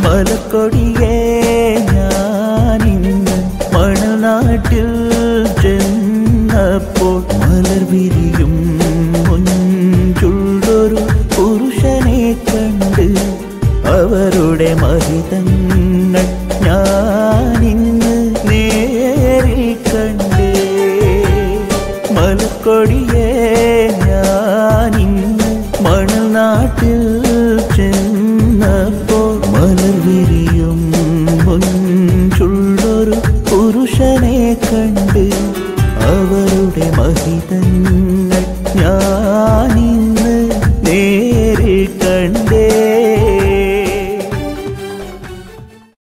മലക്കൊടിയേ ഞാനിന്ന് മണനാട്ടിൽ ചെന്നപ്പോൾ മലർ വിരിയും മുഞ്ചുള്ളൊരു പുരുഷനെ കണ്ട് അവരുടെ മഹിതങ്ങൾ ഞാനിന്ന് നേരിൽ കണ്ടേ മലക്കൊടിയേ ഞാനിന്ന് മണനാട്ടിൽ ചെന്നപ്പോൾ മലർ വിരിയും മുഞ്ചുള്ളൊരു പുരുഷനെ കണ്ട് അവരുടെ മഹിതങ്ങൾ ഞാനി